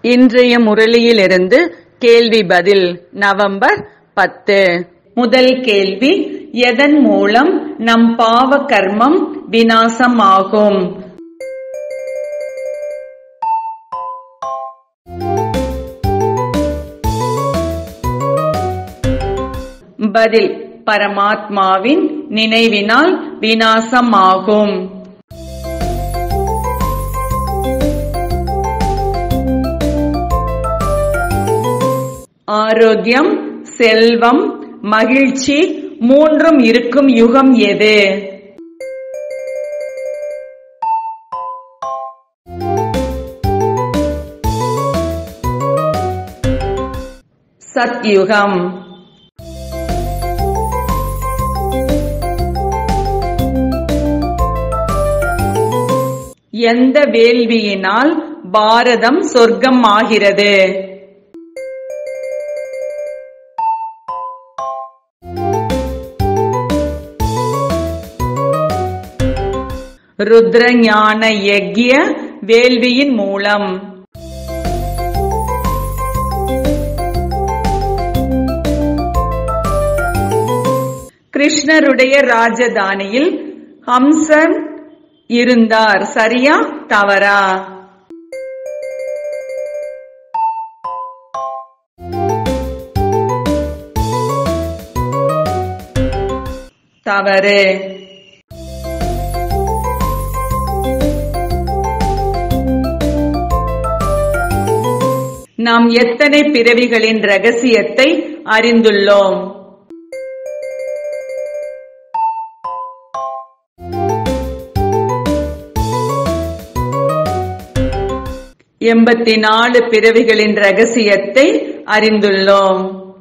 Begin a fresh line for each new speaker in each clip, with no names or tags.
இன்றைய முரளியிலிருந்து கேள்வி பதில் நவம்பர் பத்து முதல் கேள்வி எதன் மூலம் நம் பாவ கர்மம் வினாசமாகும் பதில் பரமாத்மாவின் நினைவினால் வினாசமாகும் ஆரோக்கியம் செல்வம் மகிழ்ச்சி மூன்றும் இருக்கும் யுகம் எது சத்யுகம் எந்த வேள்வியினால் பாரதம் சொர்க்கம் ஆகிறது ருத்ர ஞான யக்ய வேள்வியின் மூலம் கிருஷ்ணருடைய ராஜதானியில் ஹம்சன் இருந்தார் சரியா தவறா தவறு நாம் எத்தனை பிறவிகளின் ரகசியத்தை அறிந்துள்ளோம் எண்பத்தி நாலு பிறவிகளின் ரகசியத்தை அறிந்துள்ளோம்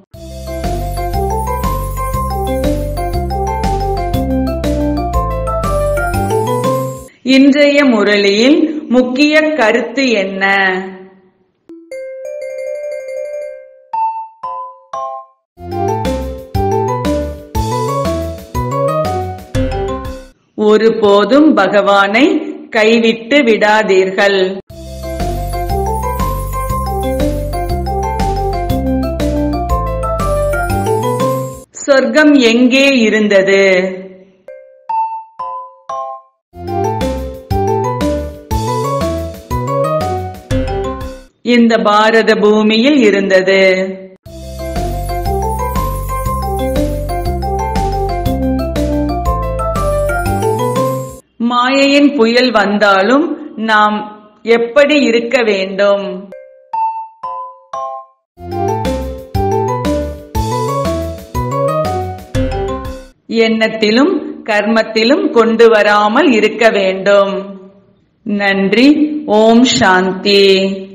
இன்றைய முரளியில் முக்கிய கருத்து என்ன ஒருபோதும் பகவானை கைவிட்டு விடாதீர்கள் சொர்க்கம் எங்கே இருந்தது இந்த பாரத பூமியில் இருந்தது மாயையின் புயல் வந்தாலும் நாம் எப்படி இருக்க வேண்டும் எண்ணத்திலும் கர்மத்திலும் கொண்டு வராமல் இருக்க வேண்டும் நன்றி ஓம் சாந்தி